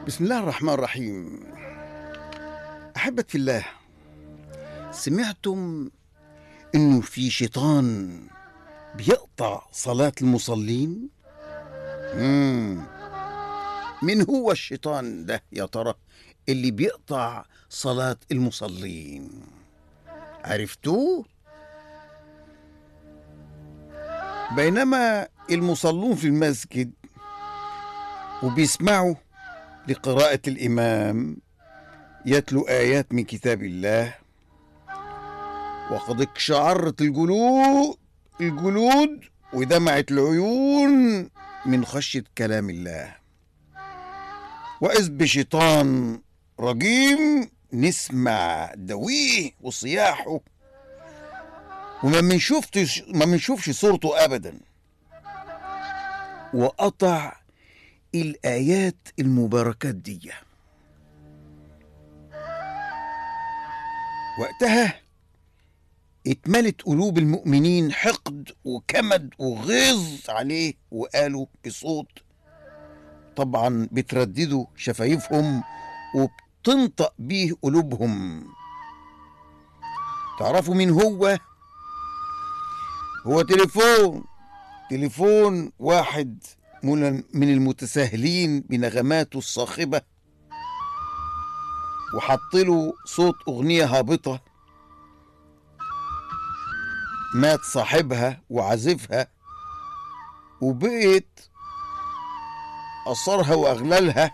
بسم الله الرحمن الرحيم أحبة في الله سمعتم إنه في شيطان بيقطع صلاة المصلين؟ مم. من هو الشيطان ده يا ترى اللي بيقطع صلاة المصلين؟ عرفتوه؟ بينما المصلون في المسجد وبيسمعوا لقراءة الإمام يتلو آيات من كتاب الله وقد اقشعرت الجلود الجلود ودمعت العيون من خشية كلام الله وإذ بشيطان رجيم نسمع دويه وصياحه وما بنشوفش ما بنشوفش صورته أبدا وقطع الآيات المباركات دي وقتها اتملت قلوب المؤمنين حقد وكمد وغيظ عليه وقالوا بصوت طبعا بترددوا شفايفهم وبتنطق بيه قلوبهم تعرفوا مين هو هو تليفون تليفون واحد من المتساهلين بنغماته الصاخبة وحط له صوت أغنية هابطة مات صاحبها وعازفها وبقيت أثرها وأغلالها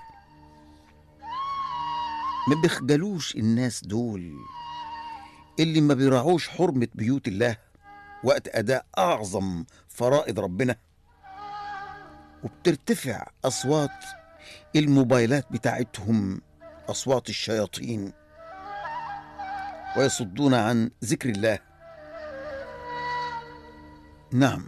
ما بيخجلوش الناس دول اللي ما بيراعوش حرمة بيوت الله وقت أداء أعظم فرائض ربنا وبترتفع أصوات الموبايلات بتاعتهم أصوات الشياطين ويصدون عن ذكر الله نعم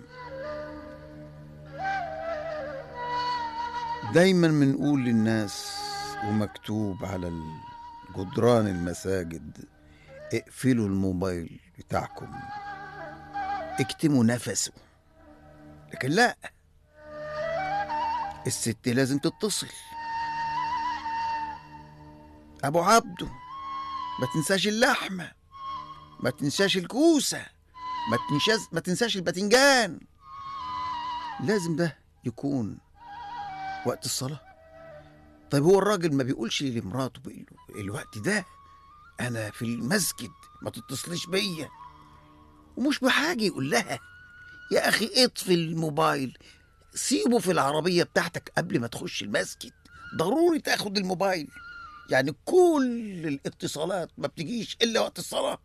دايما بنقول للناس ومكتوب على جدران المساجد اقفلوا الموبايل بتاعكم اكتموا نفسه لكن لا الست لازم تتصل ابو عبده ما تنساش اللحمه ما تنساش الكوسه ما تنساش ما تنساش الباذنجان لازم ده يكون وقت الصلاه طيب هو الراجل ما بيقولش لمراته بيقول له الوقت ده انا في المسجد ما تتصليش بيا ومش بحاجه يقول لها يا اخي اطفي الموبايل سيبه في العربية بتاعتك قبل ما تخش المسجد ضروري تاخد الموبايل يعني كل الاتصالات ما بتجيش إلا وقت الصلاة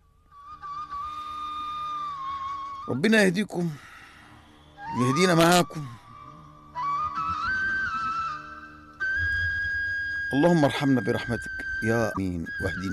ربنا يهديكم يهدينا معاكم اللهم ارحمنا برحمتك يا امين واهدنا